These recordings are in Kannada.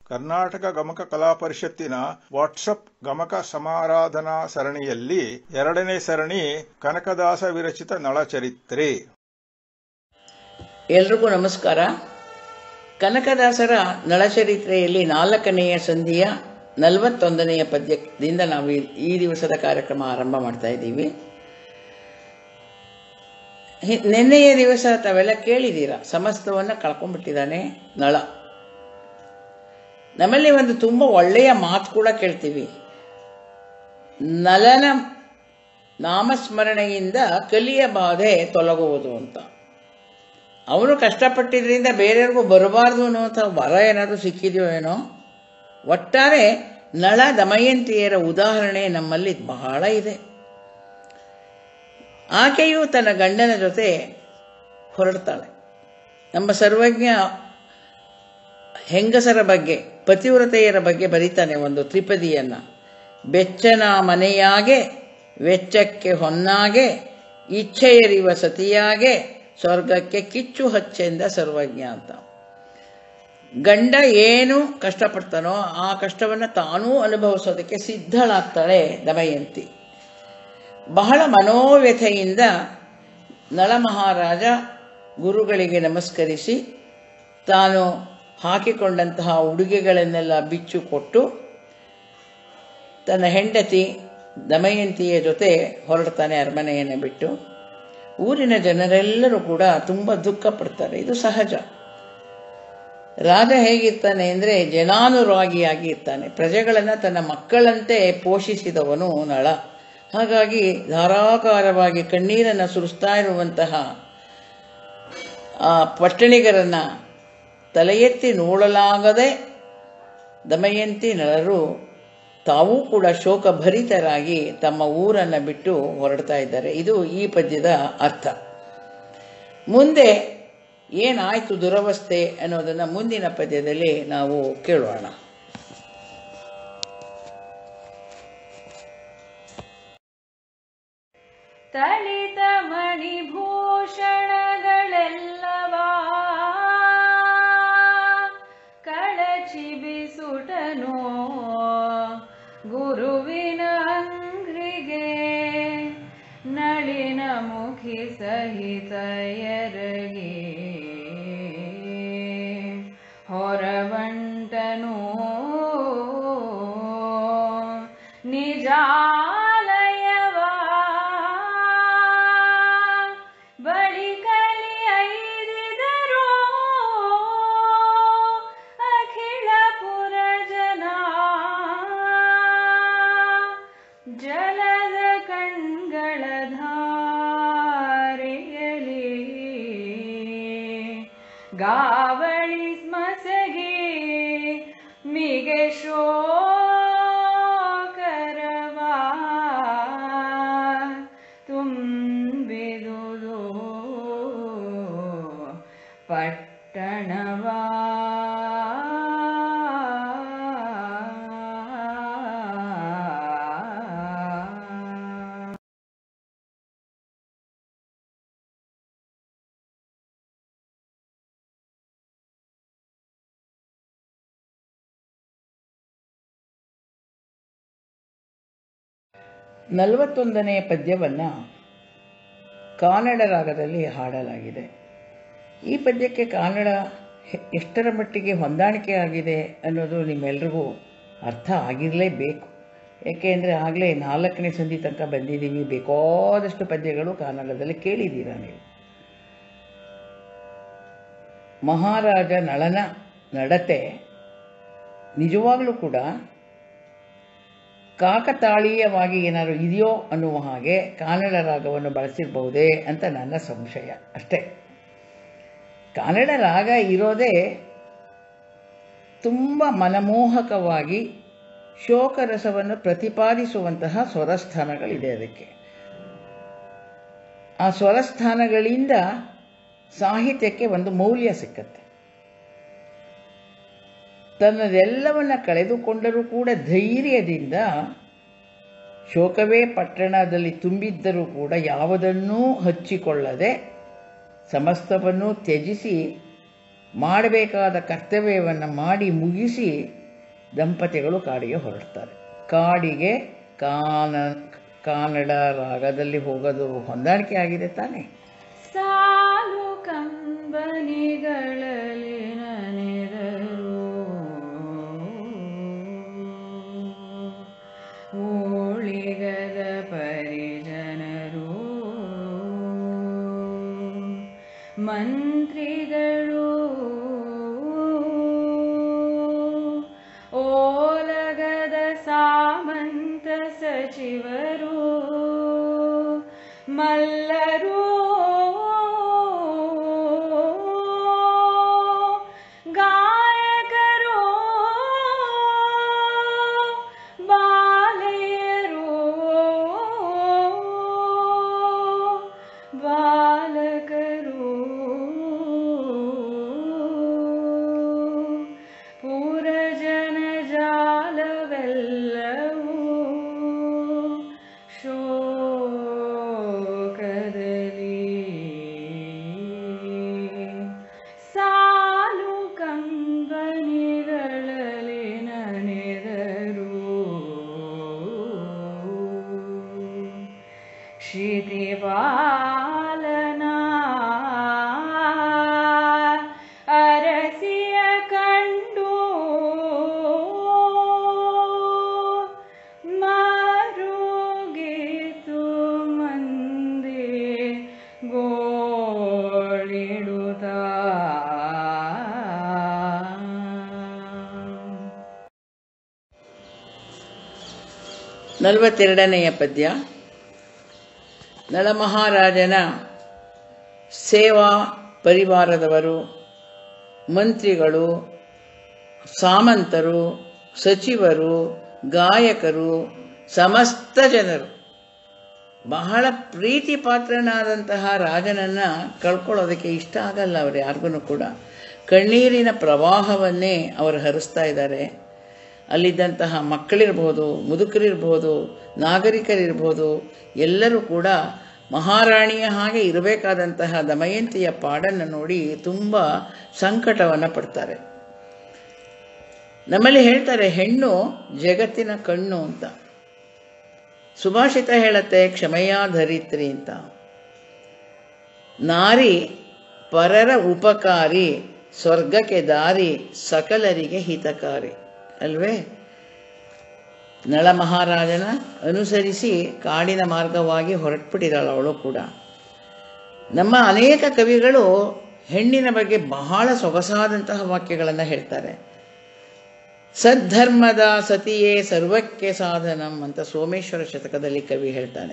ಕರ್ನಾಟಕ ಗಮಕ ಕಲಾ ಪರಿಷತ್ತಿನ ವಾಟ್ಸಪ್ ಗಮಕ ಸಮಾರಾಧನಾ ಸರಣಿಯಲ್ಲಿ ಎರಡನೇ ಸರಣಿ ಕನಕದಾಸ ವಿರಚಿತ ನಳಚರಿತ್ರೆ ಎಲ್ರಿಗೂ ನಮಸ್ಕಾರ ಕನಕದಾಸರ ನಳಚರಿತ್ರೆಯಲ್ಲಿ ನಾಲ್ಕನೆಯ ಸಂಧಿಯ ನಲವತ್ತೊಂದನೆಯ ಪದ್ಯದಿಂದ ನಾವು ಈ- ಈ ದಿವಸದ ಕಾರ್ಯಕ್ರಮ ಆರಂಭ ಮಾಡ್ತಾ ಇದ್ದೀವಿ ಹಿ- ನಿನ್ನೆಯ ದಿವಸ ತಾವೆಲ್ಲ ಕೇಳಿದ್ದೀರ ಸಮಸ್ತವನ್ನು ಕಳ್ಕೊಂಡ್ಬಿಟ್ಟಿದ್ದಾನೆ ನಳ ನಮ್ಮಲ್ಲಿ ಒಂದು ತುಂಬ ಒಳ್ಳೆಯ ಮಾತು ಕೂಡ ಕೇಳ್ತೀವಿ ನಲನ ನಾಮಸ್ಮರಣೆಯಿಂದ ಕಲಿಯ ಬಾಧೆ ತೊಲಗುವುದು ಅಂತ ಅವನು ಕಷ್ಟಪಟ್ಟಿದ್ರಿಂದ ಬೇರೆಯವ್ರಿಗೂ ಬರಬಾರ್ದು ಅನ್ನುವಂಥ ವರ ಏನಾದರೂ ಸಿಕ್ಕಿದೆಯೋ ಏನೋ ಒಟ್ಟಾರೆ ನಳ ದಮಯಂತಿಯರ ಉದಾಹರಣೆ ನಮ್ಮಲ್ಲಿ ಬಹಳ ಇದೆ ಆಕೆಯು ತನ್ನ ಗಂಡನ ಜೊತೆ ಹೊರಡ್ತಾಳೆ ನಮ್ಮ ಸರ್ವಜ್ಞ ಹೆಂಗಸರ ಬಗ್ಗೆ ಪತಿವ್ರತೆಯರ ಬಗ್ಗೆ ಬರೀತಾನೆ ಒಂದು ತ್ರಿಪದಿಯನ್ನ ಬೆಚ್ಚನ ಮನೆಯಾಗೆ ವೆಚ್ಚಕ್ಕೆ ಹೊನ್ನಾಗೆ ಇಚ್ಛೆಯರಿವ ಸತಿಯಾಗೆ ಸ್ವರ್ಗಕ್ಕೆ ಕಿಚ್ಚು ಹಚ್ಚೆಂದ ಸರ್ವಜ್ಞ ಅಂತ ಗಂಡ ಏನು ಕಷ್ಟಪಡ್ತಾನೋ ಆ ಕಷ್ಟವನ್ನು ತಾನೂ ಅನುಭವಿಸೋದಕ್ಕೆ ಸಿದ್ಧಳಾಗ್ತಾಳೆ ದಮಯಂತಿ ಬಹಳ ಮನೋವ್ಯಥೆಯಿಂದ ನಳ ಮಹಾರಾಜ ಗುರುಗಳಿಗೆ ನಮಸ್ಕರಿಸಿ ತಾನು ಹಾಕಿಕೊಂಡಂತಹ ಉಡುಗೆಗಳನ್ನೆಲ್ಲ ಬಿಚ್ಚು ಕೊಟ್ಟು ತನ್ನ ಹೆಂಡತಿ ದಮಯಂತಿಯ ಜೊತೆ ಹೊರಡ್ತಾನೆ ಅರಮನೆಯನ್ನು ಬಿಟ್ಟು ಊರಿನ ಜನರೆಲ್ಲರೂ ಕೂಡ ತುಂಬ ದುಃಖ ಪಡ್ತಾರೆ ಇದು ಸಹಜ ರಾಜ ಹೇಗಿರ್ತಾನೆ ಅಂದರೆ ಜನಾನುರಾಗಿಯಾಗಿ ಇರ್ತಾನೆ ಪ್ರಜೆಗಳನ್ನು ತನ್ನ ಮಕ್ಕಳಂತೆ ಪೋಷಿಸಿದವನು ನಳ ಹಾಗಾಗಿ ಧಾರಾಕಾರವಾಗಿ ಕಣ್ಣೀರನ್ನು ಸುರಿಸ್ತಾ ಇರುವಂತಹ ಆ ಪಟ್ಟಣಿಗರನ್ನ ತಲೆ ಎತ್ತಿ ನೋಡಲಾಗದೆ ದಮಯಂತಿ ನಳರು ತಾವೂ ಕೂಡ ಶೋಕಭರಿತರಾಗಿ ತಮ್ಮ ಊರನ್ನು ಬಿಟ್ಟು ಹೊರಡ್ತಾ ಇದ್ದಾರೆ ಇದು ಈ ಪದ್ಯದ ಅರ್ಥ ಮುಂದೆ ಏನಾಯ್ತು ದುರವಸ್ಥೆ ಅನ್ನೋದನ್ನ ಮುಂದಿನ ಪದ್ಯದಲ್ಲಿ ನಾವು ಕೇಳೋಣ ತಳಿತ ಮಣಿಭೂಷಣಗಳೆಲ್ಲವಾ ಕಳಚಿ ಬಿಸುಟನೋ ಗುರುವಿನ ಅಂಗ್ರಿಗೆ ನಳಿನ ಮುಖಿ ಸಹಿತ ಎರಗಿ ಹೊರವಂಟನು ನಿಜಾಲಯವಾ ಬಳಿಕಲಿ ಐದಿದರು ಅಖಿಲ ಪುರಜನ ಜಲದ ಕಣ್ಗಳ ಧಾರೆಯಲಿ ಗಾವಳಿ ಸ್ಮಸಗಿ ಮಿಗೆ ಶೋಕರವಾ ತುಂಬಿದುದು ಪಟ್ಟಣವಾ ನಲವತ್ತೊಂದನೆಯ ಪದ್ಯವನ್ನು ಕಾನಡ ರಾಗದಲ್ಲಿ ಹಾಡಲಾಗಿದೆ ಈ ಪದ್ಯಕ್ಕೆ ಕಾನಡ ಹೆ- ಎಷ್ಟರ ಮಟ್ಟಿಗೆ ಹೊಂದಾಣಿಕೆ ಆಗಿದೆ ಅನ್ನೋದು ನಿಮ್ಮೆಲ್ರಿಗೂ ಅರ್ಥ ಆಗಿರಲೇಬೇಕು ಏಕೆಂದರೆ ಆಗಲೇ ನಾಲ್ಕನೇ ಸಂಧಿ ತನಕ ಬಂದಿದ್ದೀವಿ ಬೇಕಾದಷ್ಟು ಪದ್ಯಗಳು ಕನ್ನಡದಲ್ಲಿ ಕೇಳಿದ್ದೀರ ನೀವು ಮಹಾರಾಜ ನಳನ ನಡತೆ ನಿಜವಾಗಲೂ ಕೂಡ ಕಾಕತಾಳೀಯವಾಗಿ ಏನಾದರೂ ಇದೆಯೋ ಅನ್ನುವ ಹಾಗೆ ಕಾನಡ ರಾಗವನ್ನು ಬಳಸಿರಬಹುದೇ ಅಂತ ನನ್ನ ಸಂಶಯ ಅಷ್ಟೇ ಕಾನಡ ರಾಗ ಇರೋದೇ ತುಂಬ ಮನಮೋಹಕವಾಗಿ ಶೋಕರಸವನ್ನು ಪ್ರತಿಪಾದಿಸುವಂತಹ ಸ್ವರಸ್ಥಾನಗಳಿದೆ ಅದಕ್ಕೆ ಆ ಸ್ವರಸ್ಥಾನಗಳಿಂದ ಸಾಹಿತ್ಯಕ್ಕೆ ಒಂದು ಮೌಲ್ಯ ಸಿಕ್ಕತ್ತೆ ತನ್ನದೆಲ್ಲವನ್ನ ಕಳೆದುಕೊಂಡರೂ ಕೂಡ ಧೈರ್ಯದಿಂದ ಶೋಕವೇ ಪಟ್ಟಣದಲ್ಲಿ ತುಂಬಿದ್ದರೂ ಕೂಡ ಯಾವುದನ್ನೂ ಹಚ್ಚಿಕೊಳ್ಳದೆ ಸಮಸ್ತವನ್ನು ತ್ಯಜಿಸಿ ಮಾಡಬೇಕಾದ ಕರ್ತವ್ಯವನ್ನು ಮಾಡಿ ಮುಗಿಸಿ ದಂಪತಿಗಳು ಕಾಡಿಗೆ ಹೊರಡ್ತಾರೆ ಕಾಡಿಗೆ ಕಾನ ಕಾನಡ ರಾಗದಲ್ಲಿ ಹೋಗೋದು ಹೊಂದಾಣಿಕೆ ಆಗಿದೆ ತಾನೇ ಸಾಲು ಕಂಬನಿಗಳಲ್ಲಿ ನನೆದರು ಊಳಿಗದ ಪರಿಜನರು ಮಂತ್ರಿಗಳು ಓಲಗದ ಸಾಮಂತ ಸಚಿವರು ಮಲ್ಲರು ಗಾಯಕರು ಬಾಲೆಯರು ಬಾಲಕರು ಪುರಜನ ಜಾಲವೆಲ್ಲವೂ ಶೋಕದಲ್ಲಿ ಸಾಲು ಕಂಬನಿಗಳಲ್ಲಿ ನನೆದರು ಕ್ಷಿತಿಪಾಲನ ಅರಸಿಯ ಕಂಡು ಮರುಗಿತು ಮಂದಿ ಗೋಳಿಡುತ್ತ ನಲವತ್ತೆರಡನೆಯ ಪದ್ಯ ನಳಮಹಾರಾಜನ ಸೇವಾ ಪರಿವಾರದವರು ಮಂತ್ರಿಗಳು ಸಾಮಂತರು ಸಚಿವರು ಗಾಯಕರು ಸಮಸ್ತ ಜನರು ಬಹಳ ಪ್ರೀತಿ ಪಾತ್ರನಾದಂತಹ ರಾಜನನ್ನ ಕಳ್ಕೊಳ್ಳೋದಕ್ಕೆ ಇಷ್ಟ ಆಗಲ್ಲ ಅವರು ಯಾರಿಗೂ ಕೂಡ ಕಣ್ಣೀರಿನ ಪ್ರವಾಹವನ್ನೇ ಅವರು ಹರಿಸ್ತಾ ಇದ್ದಾರೆ ಅಲ್ಲಿದ್ದಂತಹ ಮಕ್ಕಳಿರ್ಬೋದು ಮುದುಕರಿರ್ಬೋದು ನಾಗರಿಕರಿರ್ಬೋದು ಎಲ್ಲರೂ ಕೂಡ ಮಹಾರಾಣಿಯ ಹಾಗೆ ಇರಬೇಕಾದಂತಹ ದಮಯಂತಿಯ ಪಾಡನ್ನು ನೋಡಿ ತುಂಬ ಸಂಕಟವನ್ನು ಪಡ್ತಾರೆ ನಮ್ಮಲ್ಲಿ ಹೇಳ್ತಾರೆ ಹೆಣ್ಣು ಜಗತ್ತಿನ ಕಣ್ಣು ಅಂತ ಸುಭಾಷಿತ ಹೇಳತ್ತೆ ಕ್ಷಮೆಯ ಧರಿತ್ರಿ ಅಂತ ನಾರಿ ಪರರ ಉಪಕಾರಿ ಸ್ವರ್ಗಕ್ಕೆ ದಾರಿ ಸಕಲರಿಗೆ ಹಿತಕಾರಿ ಅಲ್ವೇ ನಳ ಮಹಾರಾಜನ ಅನುಸರಿಸಿ ಕಾಡಿನ ಮಾರ್ಗವಾಗಿ ಹೊರಟ್ಬಿಟ್ಟಿದ್ದಾಳು ಅವಳು ಕೂಡ ನಮ್ಮ ಅನೇಕ ಕವಿಗಳು ಹೆಣ್ಣಿನ ಬಗ್ಗೆ ಬಹಳ ಸೊಗಸಾದಂತಹ ವಾಕ್ಯಗಳನ್ನು ಹೇಳ್ತಾರೆ ಸದ್ಧರ್ಮದ ಸತಿಯೇ ಸರ್ವಕ್ಕೆ ಸಾಧನಂ ಅಂತ ಸೋಮೇಶ್ವರ ಶತಕದಲ್ಲಿ ಕವಿ ಹೇಳ್ತಾನೆ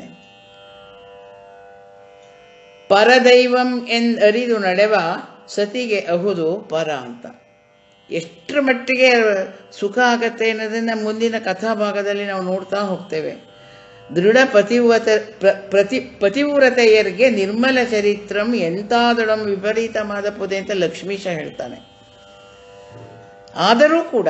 ಪರದೈವಂ ಎಂದ್ ಅರಿದು ನಡೆವ ಸತಿಗೆ ಅಹುದು ಪರ ಅಂತ ಎಷ್ಟರ ಮಟ್ಟಿಗೆ ಸುಖ ಆಗತ್ತೆ ಅನ್ನೋದನ್ನ ಮುಂದಿನ ಕಥಾಭಾಗದಲ್ಲಿ ನಾವು ನೋಡ್ತಾ ಹೋಗ್ತೇವೆ ದೃಢ ಪತಿವ್ರತ ಪ್ರ- ಪ್ರತಿ ಪತಿವ್ರತೆಯರಿಗೆ ನಿರ್ಮಲ ಚರಿತ್ರಂ ಎಂತಾದಳಂ ವಿಪರೀತ ಮಾದಪುದೆ ಅಂತ ಲಕ್ಷ್ಮೀಶ ಹೇಳ್ತಾನೆ ಆದರೂ ಕೂಡ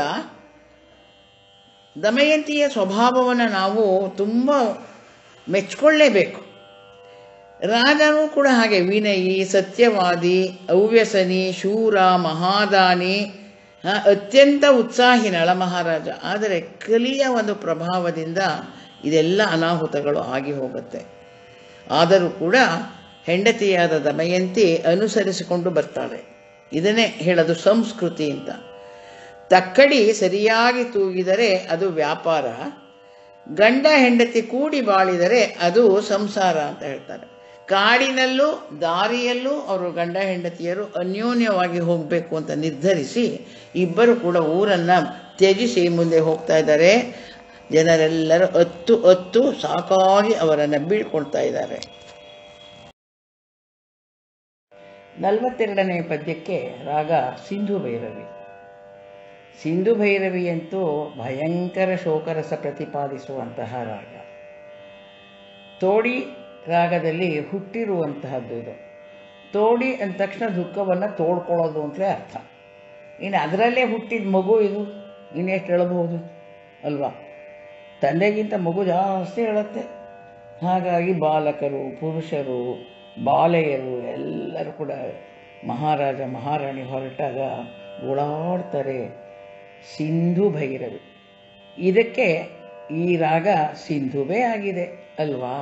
ದಮಯಂತಿಯ ಸ್ವಭಾವವನ್ನು ನಾವು ತುಂಬ ಮೆಚ್ಕೊಳ್ಳೇಬೇಕು ರಾಜನೂ ಕೂಡ ಹಾಗೆ ವಿನಯಿ ಸತ್ಯವಾದಿ ಅವ್ಯಸನಿ ಶೂರ ಮಹಾದಾನಿ ಆ, ಅತ್ಯಂತ ಉತ್ಸಾಹಿ ನಳ ಮಹಾರಾಜ ಆದರೆ ಕಲಿಯ ಒಂದು ಪ್ರಭಾವದಿಂದ ಇದೆಲ್ಲ ಅನಾಹುತಗಳು ಆಗಿ ಹೋಗುತ್ತೆ ಆದರೂ ಕೂಡ ಹೆಂಡತಿಯಾದ ದಮಯಂತಿ ಅನುಸರಿಸಿಕೊಂಡು ಬರ್ತಾಳೆ ಇದನ್ನೇ ಹೇಳೋದು ಸಂಸ್ಕೃತಿ ಅಂತ ತಕ್ಕಡಿ ಸರಿಯಾಗಿ ತೂಗಿದರೆ ಅದು ವ್ಯಾಪಾರ ಗಂಡ ಹೆಂಡತಿ ಕೂಡಿ ಬಾಳಿದರೆ ಅದು ಸಂಸಾರ ಅಂತ ಹೇಳ್ತಾರೆ ಕಾಡಿನಲ್ಲೂ ದಾರಿಯಲ್ಲೂ ಅವರು ಗಂಡ ಹೆಂಡತಿಯರು ಅನ್ಯೋನ್ಯವಾಗಿ ಹೋಗಬೇಕು ಅಂತ ನಿರ್ಧರಿಸಿ ಇಬ್ಬರು ಕೂಡ ಊರನ್ನ ತ್ಯಜಿಸಿ ಮುಂದೆ ಹೋಗ್ತಾ ಇದ್ದಾರೆ ಜನರೆಲ್ಲರೂ ಅತ್ತು ಅತ್ತು ಸಾಕಾಗಿ ಅವರನ್ನು ಬೀಳ್ಕೊಳ್ತಾ ಇದ್ದಾರೆ ನಲವತ್ತೆರಡನೇ ಪದ್ಯಕ್ಕೆ ರಾಗ ಸಿಂಧು ಭೈರವಿ ಸಿಂಧು ಭೈರವಿ ಅಂತೂ ಭಯಂಕರ ಶೋಕರಸ ಪ್ರತಿಪಾದಿಸುವಂತಹ ರಾಗ ತೋಡಿ ರಾಗದಲ್ಲಿ ಹುಟ್ಟಿರುವಂತಹದ್ದು ಇದು ತೋಡಿ ಅಂದ ತಕ್ಷಣ ದುಃಖವನ್ನು ತೋಡ್ಕೊಳ್ಳೋದು ಅಂತಲೇ ಅರ್ಥ ಇನ್ನು ಅದರಲ್ಲೇ ಹುಟ್ಟಿದ ಮಗು ಇದು ಇನ್ನೆಷ್ಟು ಹೇಳಬಹುದು ಅಲ್ವಾ ತಂದೆಗಿಂತ ಮಗು ಜಾಸ್ತಿ ಹೇಳುತ್ತೆ ಹಾಗಾಗಿ ಬಾಲಕರು ಪುರುಷರು ಬಾಲೆಯರು ಎಲ್ಲರೂ ಕೂಡ ಮಹಾರಾಜ ಮಹಾರಾಣಿ ಹೊರಟಾಗ ಓಡಾಡ್ತಾರೆ ಸಿಂಧು ಭೈರವಿ ಇದಕ್ಕೆ ಈ ರಾಗ ಸಿಂಧುವೇ ಆಗಿದೆ ಅಲ್ವಾ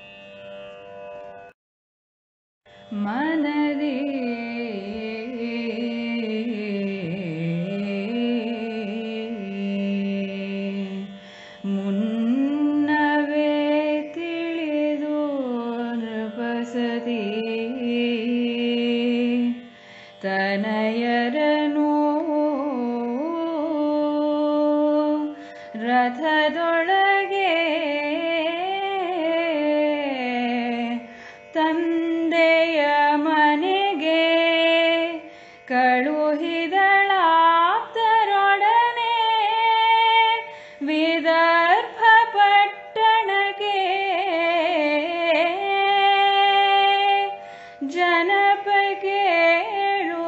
ಮನದಿ ಮುನ್ನವೇ ತಿಳಿದು ನೃಪಸದಿ ತನಯರನು ರಥದೊಳಗೆ ತಂದೆಯ ಮನೆಗೆ ಕಳುಹಿದಳಾಪ್ತರೊಡನೆ ವಿದರ್ಭ ಪಟ್ಟಣಕ್ಕೆ ಜನಪ ಕೇಳು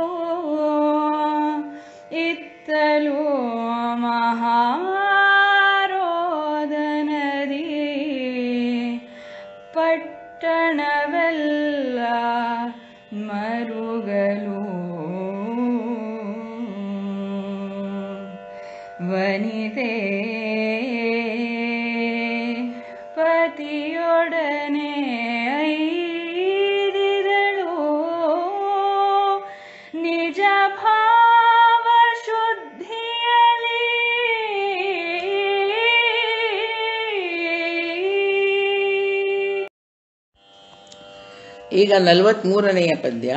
ಇತ್ತಲು ಮಹಾರೋದನದಿ ಪಟ್ಟಣವೆಲ್ಲ ಮರುಗಲು ವನಿತೆ ಪತಿಯೊಡನೆ ಐದಿದಳು ನಿಜ ಭಾವ ಶುದ್ಧಿಯಲಿ ಈಗ ನಲವತ್ಮೂರನೆಯ ಪದ್ಯ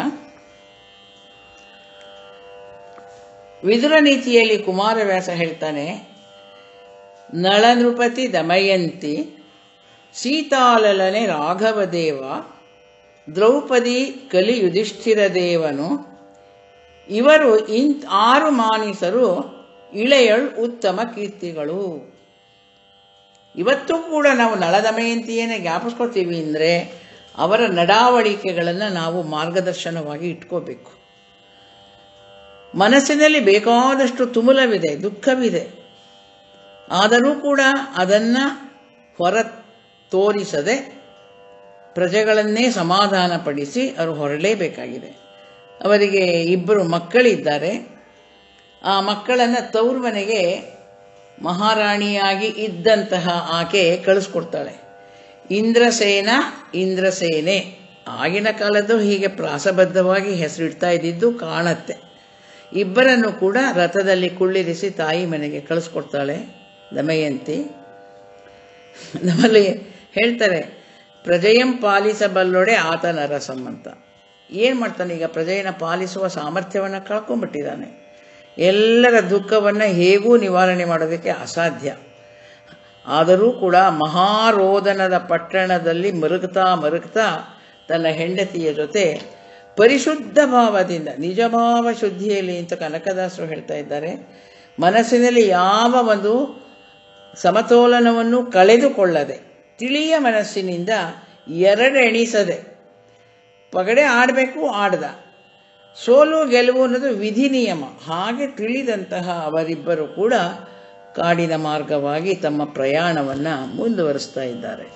ವಿದುರ ನೀತಿಯಲ್ಲಿ ಕುಮಾರವ್ಯಾಸ ಹೇಳ್ತಾನೆ ನಳನೃಪತಿ ದಮಯಂತಿ ಸೀತಾಲಲನೆ ರಾಘವದೇವ ದ್ರೌಪದಿ ಕಲಿ ಯುಧಿಷ್ಠಿರ ದೇವನು ಇವರು ಇಂತ್ ಆರು ಮಾನಿಸರು ಇಳೆಯಳ್ ಉತ್ತಮ ಕೀರ್ತಿಗಳು ಇವತ್ತು ಕೂಡ ನಾವು ನಳದಮಯಂತಿಯನ್ನೇ ಜ್ಞಾಪಿಸ್ಕೊತೀವಿ ಅಂದರೆ ಅವರ ನಡಾವಳಿಕೆಗಳನ್ನು ನಾವು ಮಾರ್ಗದರ್ಶನವಾಗಿ ಇಟ್ಕೋಬೇಕು ಮನಸ್ಸಿನಲ್ಲಿ ಬೇಕಾದಷ್ಟು ತುಮುಲವಿದೆ ದುಃಖವಿದೆ ಆದರೂ ಕೂಡ ಅದನ್ನು ಹೊರ ತೋರಿಸದೆ ಪ್ರಜೆಗಳನ್ನೇ ಸಮಾಧಾನಪಡಿಸಿ ಅವರು ಹೊರಡಲೇಬೇಕಾಗಿದೆ ಅವರಿಗೆ ಇಬ್ಬರು ಮಕ್ಕಳಿದ್ದಾರೆ ಆ ಮಕ್ಕಳನ್ನು ತವ್ರ ಮನೆಗೆ ಮಹಾರಾಣಿಯಾಗಿ ಇದ್ದಂತಹ ಆಕೆ ಕಳಿಸ್ಕೊಡ್ತಾಳೆ ಇಂದ್ರಸೇನ ಇಂದ್ರಸೇನೆ ಆಗಿನ ಕಾಲದ್ದು ಹೀಗೆ ಪ್ರಾಸಬದ್ಧವಾಗಿ ಹೆಸರಿಡ್ತಾ ಇದ್ದಿದ್ದು ಕಾಣತ್ತೆ ಇಬ್ಬರನ್ನು ಕೂಡ ರಥದಲ್ಲಿ ಕುಳ್ಳಿರಿಸಿ ತಾಯಿ ಮನೆಗೆ ಕಳಿಸ್ಕೊಡ್ತಾಳೆ ದಮಯಂತಿ ನಮ್ಮಲ್ಲಿ ಹೇಳ್ತಾರೆ ಪ್ರಜೆಯಂ ಪಾಲಿಸಬಲ್ಲೊಡೆ ಆತ ನರಸಂ ಅಂತ ಏನು ಮಾಡ್ತಾನೆ ಈಗ ಪ್ರಜೆಯನ್ನು ಪಾಲಿಸುವ ಸಾಮರ್ಥ್ಯವನ್ನು ಕಳ್ಕೊಂಡ್ಬಿಟ್ಟಿದ್ದಾನೆ ಎಲ್ಲರ ದುಃಖವನ್ನು ಹೇಗೂ ನಿವಾರಣೆ ಮಾಡೋದಕ್ಕೆ ಅಸಾಧ್ಯ ಆದರೂ ಕೂಡ ಮಹಾರೋದನದ ಪಟ್ಟಣದಲ್ಲಿ ಮರುಗ್ತಾ ಮರುಗ್ತಾ ತನ್ನ ಹೆಂಡತಿಯ ಜೊತೆ ಪರಿಶುದ್ಧ ಭಾವದಿಂದ ನಿಜಭಾವ ಶುದ್ಧಿಯಲ್ಲಿ ಅಂತ ಕನಕದಾಸರು ಹೇಳ್ತಾ ಇದ್ದಾರೆ ಮನಸ್ಸಿನಲ್ಲಿ ಯಾವ ಒಂದು ಸಮತೋಲನವನ್ನು ಕಳೆದುಕೊಳ್ಳದೆ ತಿಳಿಯ ಮನಸ್ಸಿನಿಂದ ಎರಡೆಣಿಸದೆ ಪಗಡೆ ಆಡಬೇಕು ಆಡ್ದ ಸೋಲು ಗೆಲುವು ಅನ್ನೋದು ವಿಧಿ ನಿಯಮ ಹಾಗೆ ತಿಳಿದಂತಹ ಅವರಿಬ್ಬರು ಕೂಡ ಕಾಡಿನ ಮಾರ್ಗವಾಗಿ ತಮ್ಮ ಪ್ರಯಾಣವನ್ನು ಮುಂದುವರಿಸ್ತಾ ಇದ್ದಾರೆ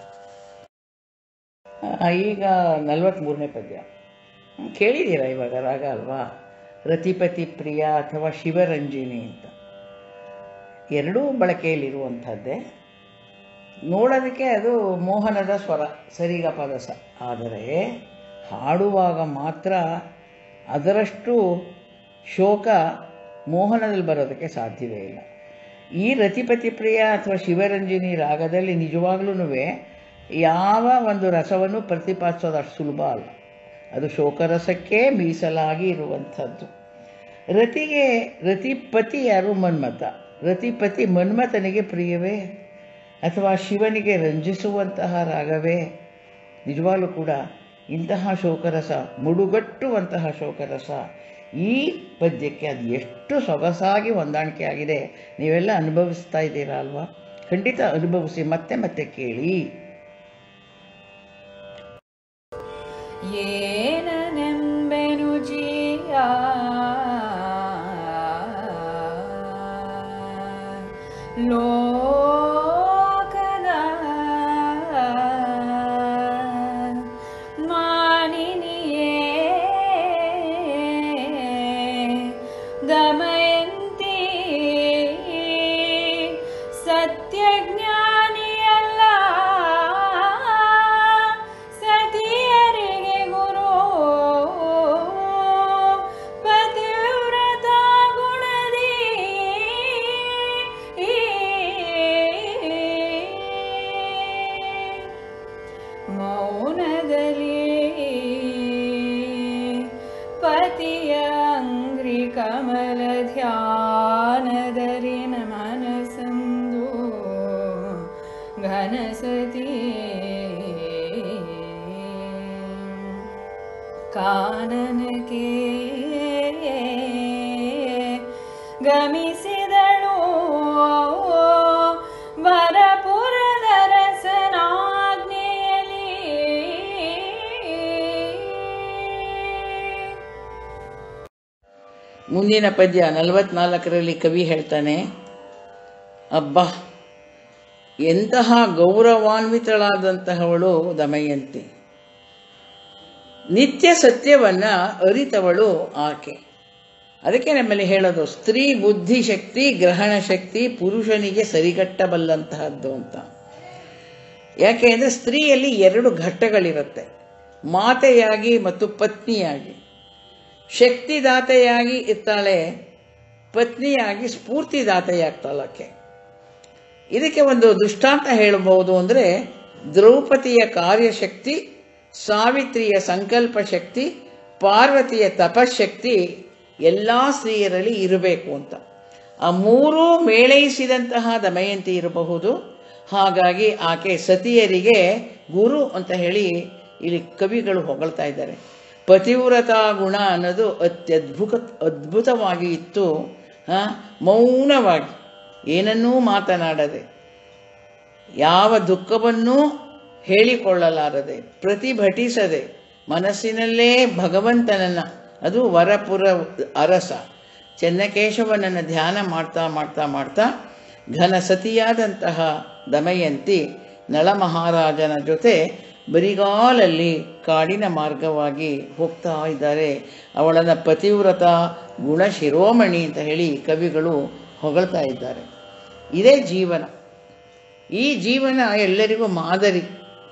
ಆ, ಈಗ ನಲವತ್ತ್ಮೂರನೇ ಪದ್ಯ ಕೇಳಿದ್ದೀರಾ ಇವಾಗ ರಾಗ ಅಲ್ವಾ ರತಿಪತಿ ಪ್ರಿಯ ಅಥವಾ ಶಿವರಂಜಿನಿ ಅಂತ ಎರಡೂ ಬಳಕೆಯಲ್ಲಿರುವಂಥದ್ದೇ ನೋಡೋದಕ್ಕೆ ಅದು ಮೋಹನದ ಸ್ವರ ಸರಿಗಪದ ಸ ಆದರೆ ಹಾಡುವಾಗ ಮಾತ್ರ ಅದರಷ್ಟು ಶೋಕ ಮೋಹನದಲ್ಲಿ ಬರೋದಕ್ಕೆ ಸಾಧ್ಯವೇ ಇಲ್ಲ ಈ ರತಿಪತಿ ಪ್ರಿಯ ಅಥವಾ ಶಿವರಂಜಿನಿ ರಾಗದಲ್ಲಿ ನಿಜವಾಗ್ಲೂ ಯಾವ ಒಂದು ರಸವನ್ನು ಪ್ರತಿಪಾದಿಸೋದು ಅಷ್ಟು ಸುಲಭ ಅಲ್ಲ ಅದು ಶೋಕರಸಕ್ಕೆ ಮೀಸಲಾಗಿ ಇರುವಂಥದ್ದು ರತಿಗೆ ರತಿಪತಿ ಯಾರು ಮನ್ಮಥ ರತಿಪತಿ ಮನ್ಮಥನಿಗೆ ಪ್ರಿಯವೇ ಅಥವಾ ಶಿವನಿಗೆ ರಂಜಿಸುವಂತಹ ರಾಗವೇ ನಿಜವಾಗ್ಲೂ ಕೂಡ ಇಂತಹ ಶೋಕರಸ ಮುಡುಗಟ್ಟುವಂತಹ ಶೋಕರಸ ಈ ಪದ್ಯಕ್ಕೆ ಅದು ಎಷ್ಟು ಸೊಗಸಾಗಿ ಹೊಂದಾಣಿಕೆ ಆಗಿದೆ ನೀವೆಲ್ಲ ಅನುಭವಿಸ್ತಾ ಇದ್ದೀರಾ ಅಲ್ವಾ ಖಂಡಿತ ಅನುಭವಿಸಿ ಮತ್ತೆ ಮತ್ತೆ ಕೇಳಿ ಏನನೆಂಬೆನು ಜೀಯ ಲೋಕದ ಮಾನಿನಿಯೇ ದಮಯಂತಿ ಘನಸತಿ ಕಾನನಕ್ಕೆ ಗಮಿಸಿದಳು ವರಪುರದ ರಸನಾಜ್ಞೆಯಲ್ಲಿ ಮುಂದಿನ ಪದ್ಯ ನಲವತ್ನಾಲ್ಕರಲ್ಲಿ ಕವಿ ಹೇಳ್ತಾನೆ ಅಬ್ಬಾ ಎಂತಹ ಗೌರವಾನ್ವಿತಳಾದಂತಹವಳು ದಮಯಂತಿ ನಿತ್ಯ ಸತ್ಯವನ್ನ ಅರಿತವಳು ಆಕೆ ಅದಕ್ಕೆ ನಮ್ಮಲ್ಲಿ ಹೇಳೋದು ಸ್ತ್ರೀ ಬುದ್ಧಿ ಶಕ್ತಿ ಗ್ರಹಣ ಶಕ್ತಿ ಪುರುಷನಿಗೆ ಸರಿಗಟ್ಟಬಲ್ಲಂತಹದ್ದು ಅಂತ ಯಾಕೆ ಅಂದರೆ ಸ್ತ್ರೀಯಲ್ಲಿ ಎರಡು ಘಟ್ಟಗಳಿರುತ್ತೆ ಮಾತೆಯಾಗಿ ಮತ್ತು ಪತ್ನಿಯಾಗಿ ಶಕ್ತಿದಾತೆಯಾಗಿ ಇರ್ತಾಳೆ ಪತ್ನಿಯಾಗಿ ಸ್ಫೂರ್ತಿದಾತೆಯಾಗ್ತಾಳಕ್ಕೆ ಇದಕ್ಕೆ ಒಂದು ದೃಷ್ಟಾಂತ ಹೇಳಬಹುದು ಅಂದರೆ ದ್ರೌಪದಿಯ ಕಾರ್ಯಶಕ್ತಿ ಸಾವಿತ್ರಿಯ ಸಂಕಲ್ಪ ಶಕ್ತಿ ಪಾರ್ವತಿಯ ತಪಶಕ್ತಿ ಎಲ್ಲ ಸ್ತ್ರೀಯರಲ್ಲಿ ಇರಬೇಕು ಅಂತ ಆ ಮೂರೂ ಮೇಳೈಸಿದಂತಹ ದಮಯಂತಿ ಇರಬಹುದು ಹಾಗಾಗಿ ಆಕೆ ಸತಿಯರಿಗೆ ಗುರು ಅಂತ ಹೇಳಿ ಇಲ್ಲಿ ಕವಿಗಳು ಹೊಗಳ್ತಾ ಇದ್ದಾರೆ ಪತಿವ್ರತಾ ಗುಣ ಅನ್ನೋದು ಅತ್ಯದ್ಭುತ ಅದ್ಭುತವಾಗಿ ಇತ್ತು ಆ, ಮೌನವಾಗಿ ಏನನ್ನೂ ಮಾತನಾಡದೆ ಯಾವ ದುಃಖವನ್ನೂ ಹೇಳಿಕೊಳ್ಳಲಾರದೆ ಪ್ರತಿಭಟಿಸದೆ ಮನಸ್ಸಿನಲ್ಲೇ ಭಗವಂತನನ್ನ ಅದು ವರಪುರ ಅರಸ ಚೆನ್ನಕೇಶವನನ್ನು ಧ್ಯಾನ ಮಾಡ್ತಾ ಮಾಡ್ತಾ ಮಾಡ್ತಾ ಘನಸತಿಯಾದಂತಹ ದಮಯಂತಿ ನಳಮಹಾರಾಜನ ಜೊತೆ ಬರಿಗಾಲಲ್ಲಿ ಕಾಡಿನ ಮಾರ್ಗವಾಗಿ ಹೋಗ್ತಾ ಇದ್ದಾರೆ ಅವಳನ್ನ ಪತಿವ್ರತ ಗುಣ ಶಿರೋಮಣಿ ಅಂತ ಹೇಳಿ ಕವಿಗಳು ಹೊಗಳ್ತಾ ಇದ್ದಾರೆ ಇದೇ ಜೀವನ ಈ ಜೀವನ ಎಲ್ಲರಿಗೂ ಮಾದರಿ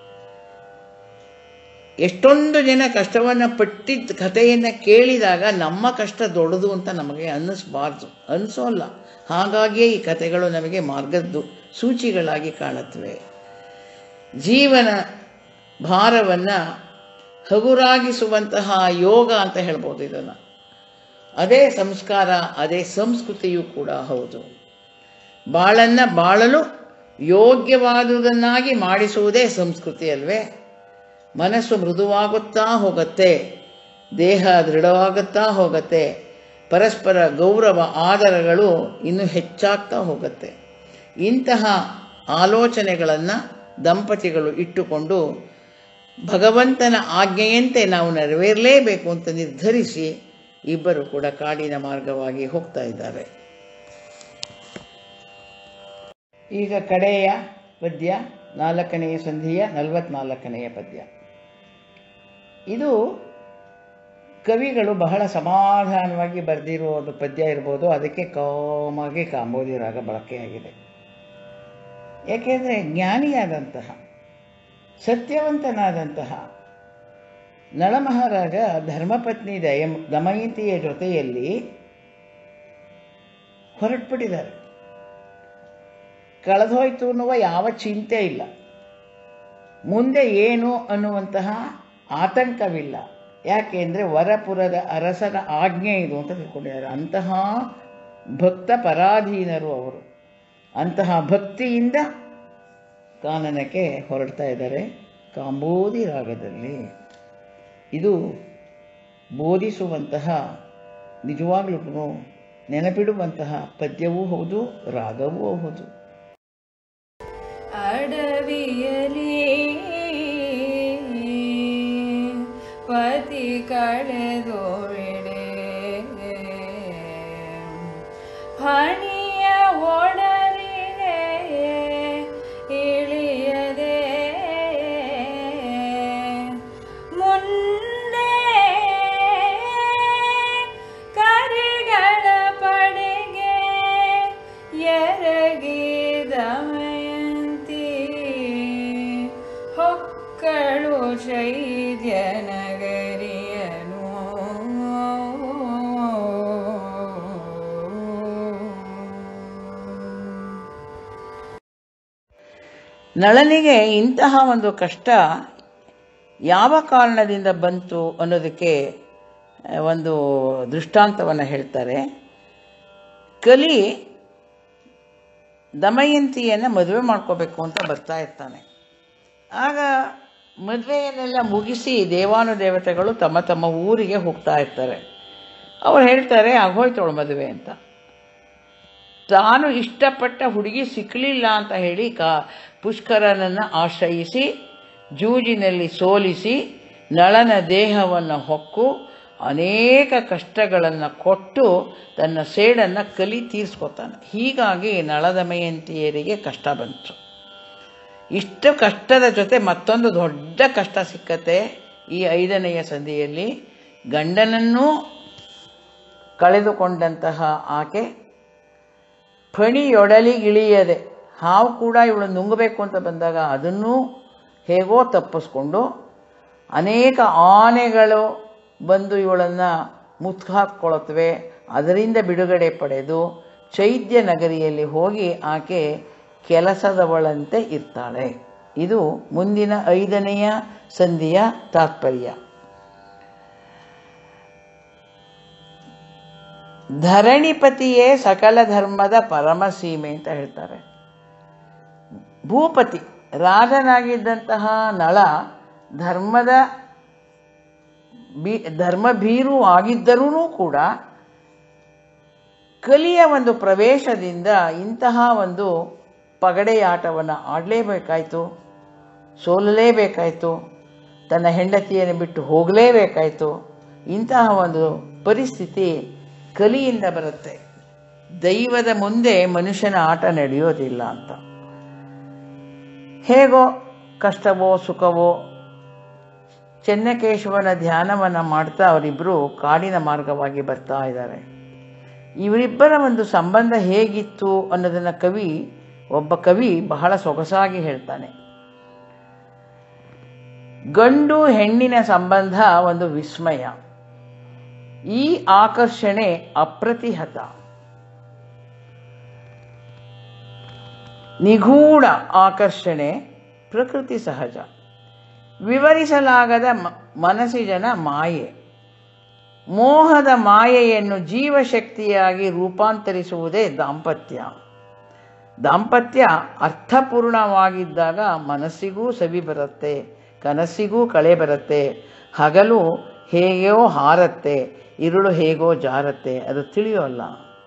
ಎಷ್ಟೊಂದು ಜನ ಕಷ್ಟವನ್ನು ಪಟ್ಟಿದ್ದ ಕಥೆಯನ್ನು ಕೇಳಿದಾಗ ನಮ್ಮ ಕಷ್ಟ ದೊಡ್ಡದು ಅಂತ ನಮಗೆ ಅನ್ನಿಸ್ಬಾರ್ದು ಅನಿಸೋಲ್ಲ ಹಾಗಾಗಿಯೇ ಈ ಕಥೆಗಳು ನಮಗೆ ಮಾರ್ಗದ್ದು ಸೂಚಿಗಳಾಗಿ ಕಾಣುತ್ತವೆ ಜೀವನ ಭಾರವನ್ನು ಹಗುರಾಗಿಸುವಂತಹ ಯೋಗ ಅಂತ ಹೇಳ್ಬೋದು ಇದನ್ನು ಅದೇ ಸಂಸ್ಕಾರ ಅದೇ ಸಂಸ್ಕೃತಿಯೂ ಕೂಡ ಹೌದು ಬಾಳನ್ನು ಬಾಳಲು ಯೋಗ್ಯವಾದುದನ್ನಾಗಿ ಮಾಡಿಸುವುದೇ ಸಂಸ್ಕೃತಿ ಅಲ್ವೇ ಮನಸ್ಸು ಮೃದುವಾಗುತ್ತಾ ಹೋಗುತ್ತೆ ದೇಹ ದೃಢವಾಗುತ್ತಾ ಹೋಗುತ್ತೆ ಪರಸ್ಪರ ಗೌರವ ಆದರಗಳು ಇನ್ನೂ ಹೆಚ್ಚಾಗ್ತಾ ಹೋಗುತ್ತೆ ಇಂತಹ ಆಲೋಚನೆಗಳನ್ನು ದಂಪತಿಗಳು ಇಟ್ಟುಕೊಂಡು ಭಗವಂತನ ಆಜ್ಞೆಯಂತೆ ನಾವು ನೆರವೇರಲೇಬೇಕು ಅಂತ ನಿರ್ಧರಿಸಿ ಇಬ್ಬರು ಕೂಡ ಕಾಡಿನ ಮಾರ್ಗವಾಗಿ ಹೋಗ್ತಾ ಇದ್ದಾರೆ ಈಗ ಕಡೆಯ ಪದ್ಯ ನಾಲ್ಕನೆಯ ಸಂಧಿಯ ನಲವತ್ನಾಲ್ಕನೆಯ ಪದ್ಯ ಇದು ಕವಿಗಳು ಬಹಳ ಸಮಾಧಾನವಾಗಿ ಬರೆದಿರುವ ಒಂದು ಪದ್ಯ ಇರ್ಬೋದು ಅದಕ್ಕೆ ಕಾಮಾಗಿ ಕಾಂಬೋದಿ ರಾಗ ಬಳಕೆಯಾಗಿದೆ ಏಕೆಂದರೆ ಜ್ಞಾನಿಯಾದಂತಹ ಸತ್ಯವಂತನಾದಂತಹ ನಳಮಹಾರಾಜ ಧರ್ಮಪತ್ನಿ ದಯ ದಮಯಂತಿಯ ಜೊತೆಯಲ್ಲಿ ಹೊರಟ್ಬಿಟ್ಟಿದ್ದಾರೆ ಕಳೆದೋಯ್ತು ಅನ್ನುವ ಯಾವ ಚಿಂತೆ ಇಲ್ಲ ಮುಂದೆ ಏನು ಅನ್ನುವಂತಹ ಆತಂಕವಿಲ್ಲ ಯಾಕೆಂದರೆ ವರಪುರದ ಅರಸನ ಆಜ್ಞೆ ಇದು ಅಂತ ತಿಳ್ಕೊಂಡಿದ್ದಾರೆ ಅಂತಹ ಭಕ್ತ ಪರಾಧೀನರು ಅವರು ಅಂತಹ ಭಕ್ತಿಯಿಂದ ಕಾನನಕ್ಕೆ ಹೊರಡ್ತಾ ಇದ್ದಾರೆ ಕಾಂಬೋದಿ ರಾಗದಲ್ಲಿ ಇದು ಬೋಧಿಸುವಂತಹ ನಿಜವಾಗ್ಲೂ ನೆನಪಿಡುವಂತಹ ಪದ್ಯವೂ ಹೌದು ರಾಗವೂ ಹೌದು ಅಡವಿಯಲಿ ಪತಿ ಕಳೆದೋಳೆ ಹಣಿಯ ಒಡಲಿಗೆ ಇಳಿಯದೆ ಮುಂದೆ ಕರಿಗಳ ಪಡೆಗೆ ಎರಗಿದ ಮಯಂತಿ ಹೊಕ್ಕಳು ಚೈದ್ಯ ನಗರಿಯನು ನಳನಿಗೆ ಇಂತಹ ಒಂದು ಕಷ್ಟ ಯಾವ ಕಾರಣದಿಂದ ಬಂತು ಅನ್ನೋದಕ್ಕೆ ಆ, ಒಂದು ದೃಷ್ಟಾಂತವನ್ನು ಹೇಳ್ತಾರೆ ಕಲಿ ದಮಯಂತಿಯನ್ನು ಮದುವೆ ಮಾಡ್ಕೋಬೇಕು ಅಂತ ಬರ್ತಾ ಇರ್ತಾನೆ ಆಗ ಮದುವೆಯನ್ನೆಲ್ಲ ಮುಗಿಸಿ ದೇವಾನುದೇವತೆಗಳು ತಮ್ಮ ತಮ್ಮ ಊರಿಗೆ ಹೋಗ್ತಾ ಇರ್ತಾರೆ ಅವ್ರು ಹೇಳ್ತಾರೆ ಆಗೋಯ್ತವಳು ಮದುವೆ ಅಂತ ತಾನು ಇಷ್ಟಪಟ್ಟ ಹುಡುಗಿ ಸಿಕ್ಕಲಿಲ್ಲ ಅಂತ ಹೇಳಿ ಕಾ ಪುಷ್ಕರನನ್ನು ಆಶ್ರಯಿಸಿ ಜೂಜಿನಲ್ಲಿ ಸೋಲಿಸಿ ನಳನ ದೇಹವನ್ನು ಹೊಕ್ಕು ಅನೇಕ ಕಷ್ಟಗಳನ್ನು ಕೊಟ್ಟು ತನ್ನ ಸೇಡನ್ನು ಕಲಿ ತೀರಿಸ್ಕೊತಾನೆ ಹೀಗಾಗಿ ನಳದಮಯಂತಿಯರಿಗೆ ಕಷ್ಟ ಬಂತು ಇಷ್ಟು ಕಷ್ಟದ ಜೊತೆ ಮತ್ತೊಂದು ದೊಡ್ಡ ಕಷ್ಟ ಸಿಕ್ಕತ್ತೆ ಈ ಐದನೆಯ ಸಂಧಿಯಲ್ಲಿ ಗಂಡನನ್ನೂ ಕಳೆದುಕೊಂಡಂತಹ ಆಕೆ ಫಣಿಯೊಡಲಿಗಿಳಿಯದೆ ಹಾವು ಕೂಡ ಇವಳು ನುಂಗಬೇಕು ಅಂತ ಬಂದಾಗ ಅದನ್ನೂ ಹೇಗೋ ತಪ್ಪಿಸ್ಕೊಂಡು ಅನೇಕ ಆನೆಗಳು ಬಂದು ಇವಳನ್ನು ಮುತ್ತು ಹಾಕ್ಕೊಳತ್ವೆ ಅದರಿಂದ ಬಿಡುಗಡೆ ಪಡೆದು ಚೈದ್ಯ ನಗರಿಯಲ್ಲಿ ಹೋಗಿ ಆಕೆ ಕೆಲಸದವಳಂತೆ ಇರ್ತಾಳೆ ಇದು ಮುಂದಿನ ಐದನೆಯ ಸಂಧಿಯ ತಾತ್ಪರ್ಯ ಧರಣಿಪತಿಯೇ ಸಕಲ ಧರ್ಮದ ಪರಮಸೀಮೆ ಅಂತ ಹೇಳ್ತಾರೆ ಭೂಪತಿ ರಾಜನಾಗಿದ್ದಂತಹ ನಳ ಧರ್ಮದ ಬಿ ಧರ್ಮಭೀರು ಆಗಿದ್ದರೂ ಕೂಡ ಕಲಿಯ ಒಂದು ಪ್ರವೇಶದಿಂದ ಇಂತಹ ಒಂದು ಪಗಡೆಯಾಟವನ್ನು ಆಡಲೇಬೇಕಾಯಿತು ಸೋಲಲೇಬೇಕಾಯಿತು ತನ್ನ ಹೆಂಡತಿಯನ್ನು ಬಿಟ್ಟು ಹೋಗಲೇಬೇಕಾಯಿತು ಇಂತಹ ಒಂದು ಪರಿಸ್ಥಿತಿ ಕಲಿಯಿಂದ ಬರುತ್ತೆ ದೈವದ ಮುಂದೆ ಮನುಷ್ಯನ ಆಟ ನಡೆಯೋದಿಲ್ಲ ಅಂತ ಹೇಗೋ ಕಷ್ಟವೋ ಸುಖವೋ ಚೆನ್ನಕೇಶವನ ಧ್ಯಾನವನ್ನು ಮಾಡ್ತಾ ಅವರಿಬ್ಬರು ಕಾಡಿನ ಮಾರ್ಗವಾಗಿ ಬರ್ತಾ ಇದ್ದಾರೆ ಇವರಿಬ್ಬರ ಒಂದು ಸಂಬಂಧ ಹೇಗಿತ್ತು ಅನ್ನೋದನ್ನ ಕವಿ ಒಬ್ಬ ಕವಿ ಬಹಳ ಸೊಗಸಾಗಿ ಹೇಳ್ತಾನೆ ಗಂಡು ಹೆಣ್ಣಿನ ಸಂಬಂಧ ಒಂದು ವಿಸ್ಮಯ ಈ ಆಕರ್ಷಣೆ ಅಪ್ರತಿಹತ ನಿಗೂಢ ಆಕರ್ಷಣೆ ಪ್ರಕೃತಿ ಸಹಜ ವಿವರಿಸಲಾಗದ ಮ- ಮನಸ್ಸಿಜನ ಮಾಯೆ ಮೋಹದ ಮಾಯೆಯನ್ನು ಜೀವಶಕ್ತಿಯಾಗಿ ರೂಪಾಂತರಿಸುವುದೇ ದಾಂಪತ್ಯ ದಾಂಪತ್ಯ ಅರ್ಥಪೂರ್ಣವಾಗಿದ್ದಾಗ ಮನಸ್ಸಿಗೂ ಸವಿ ಬರುತ್ತೆ ಕನಸಿಗೂ ಕಳೆ ಬರುತ್ತೆ ಹಗಲು ಹೇಗೋ ಹಾರತ್ತೆ ಇರುಳು ಹೇಗೋ ಜಾರತ್ತೆ ಅದು ತಿಳಿಯೋಲ್ಲ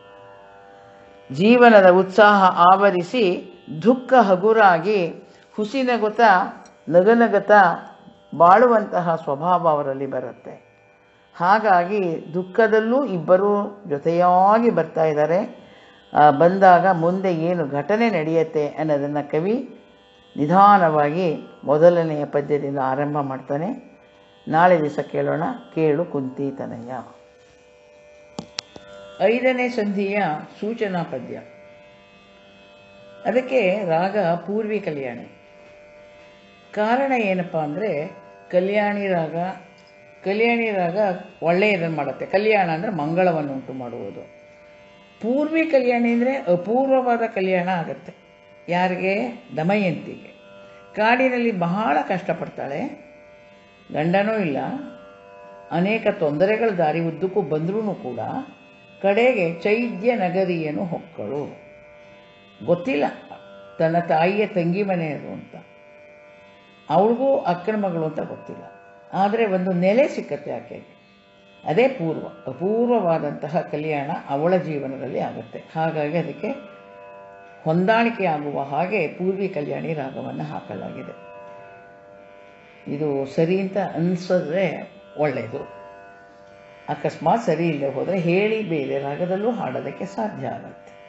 ಜೀವನದ ಉತ್ಸಾಹ ಆವರಿಸಿ ದುಃಖ ಹಗುರಾಗಿ ಹುಸಿನಗುತ್ತ ನಗನಗತ ಬಾಳುವಂತಹ ಸ್ವಭಾವ ಅವರಲ್ಲಿ ಬರುತ್ತೆ ಹಾಗಾಗಿ ದುಃಖದಲ್ಲೂ ಇಬ್ಬರೂ ಜೊತೆಯಾಗಿ ಬರ್ತಾ ಇದ್ದಾರೆ ಆ, ಬಂದಾಗ ಮುಂದೆ ಏನು ಘಟನೆ ನಡೆಯುತ್ತೆ ಅನ್ನೋದನ್ನು ಕವಿ ನಿಧಾನವಾಗಿ ಮೊದಲನೆಯ ಪದ್ಯದಿಂದ ಆರಂಭ ಮಾಡ್ತಾನೆ ನಾಳೆ ದಿವಸ ಕೇಳೋಣ ಕೇಳು ಕುಂತಿ ತನಯ ಐದನೇ ಸಂಧಿಯ ಸೂಚನಾ ಪದ್ಯ ಅದಕ್ಕೆ ರಾಗ ಪೂರ್ವಿ ಕಲ್ಯಾಣಿ ಕಾರಣ ಏನಪ್ಪ ಅಂದರೆ ಕಲ್ಯಾಣಿ ರಾಗ ಕಲ್ಯಾಣಿ ರಾಗ ಒಳ್ಳೆಯದನ್ನು ಮಾಡುತ್ತೆ ಕಲ್ಯಾಣ ಅಂದರೆ ಮಂಗಳವನ್ನು ಉಂಟು ಮಾಡುವುದು ಪೂರ್ವಿ ಕಲ್ಯಾಣಿ ಅಂದರೆ ಅಪೂರ್ವವಾದ ಕಲ್ಯಾಣ ಆಗುತ್ತೆ ಯಾರಿಗೆ ದಮಯಂತಿಗೆ ಕಾಡಿನಲ್ಲಿ ಬಹಳ ಕಷ್ಟಪಡ್ತಾಳೆ ಗಂಡನೂ ಇಲ್ಲ ಅನೇಕ ತೊಂದರೆಗಳ ದಾರಿ ಉದ್ದಕ್ಕೂ ಬಂದರೂ ಕೂಡ ಕಡೆಗೆ ಚೈದ್ಯ ನಗರಿಯನ್ನು ಹೊಕ್ಕಳು ಗೊತ್ತಿಲ್ಲ ತನ್ನ ತಾಯಿಯ ತಂಗಿ ಮನೆಯದು ಅಂತ ಅವಳಿಗೂ ಅಕ್ಕನ ಮಗಳು ಅಂತ ಗೊತ್ತಿಲ್ಲ ಆದರೆ ಒಂದು ನೆಲೆ ಸಿಕ್ಕತ್ತೆ ಆಕೆಗೆ ಅದೇ ಪೂರ್ವ ಅಪೂರ್ವವಾದಂತಹ ಕಲ್ಯಾಣ ಅವಳ ಜೀವನದಲ್ಲಿ ಆಗುತ್ತೆ ಹಾಗಾಗಿ ಅದಕ್ಕೆ ಹೊಂದಾಣಿಕೆ ಆಗುವ ಹಾಗೆ ಪೂರ್ವಿ ಕಲ್ಯಾಣಿ ರಾಗವನ್ನು ಹಾಕಲಾಗಿದೆ ಇದು ಸರಿ ಅಂತ ಅನಿಸಿದ್ರೆ ಒಳ್ಳೆಯದು ಅಕಸ್ಮಾತ್ ಸರಿ ಇಲ್ಲದೆ ಹೋದರೆ ಹೇಳಿ ಬೇರೆ ರಾಗದಲ್ಲೂ ಹಾಡೋದಕ್ಕೆ ಸಾಧ್ಯ ಆಗುತ್ತೆ